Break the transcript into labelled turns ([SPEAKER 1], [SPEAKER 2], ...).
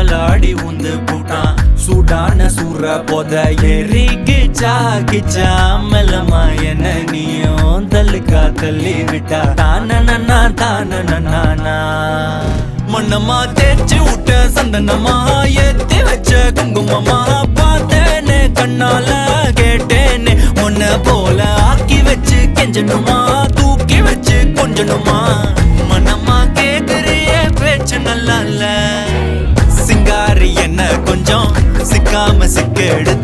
[SPEAKER 1] ஊஞ்சலாடி உந்து போட்டான் சூடான சூற போத ஏறி கிச்சா கிச்சா மெல்லமா என்ன நீயும் தள்ளுக்கா தள்ளி விட்டா தான நன்னா தான நன்னா மண்ணமா தேய்ச்சி விட்ட சந்தனமா ஏத்தி வச்ச குங்குமமா பார்த்தேனே கண்ணால கேட்டேனே உன்ன போல ஆக்கி வச்சு கெஞ்சணுமா தூக்கி வச்சு கொஞ்சணுமா மனமா கேக்குறிய பேச்சு நல்லா இல்ல சிங்காரி என்ன கொஞ்சம் சிக்காம சிக்கெடு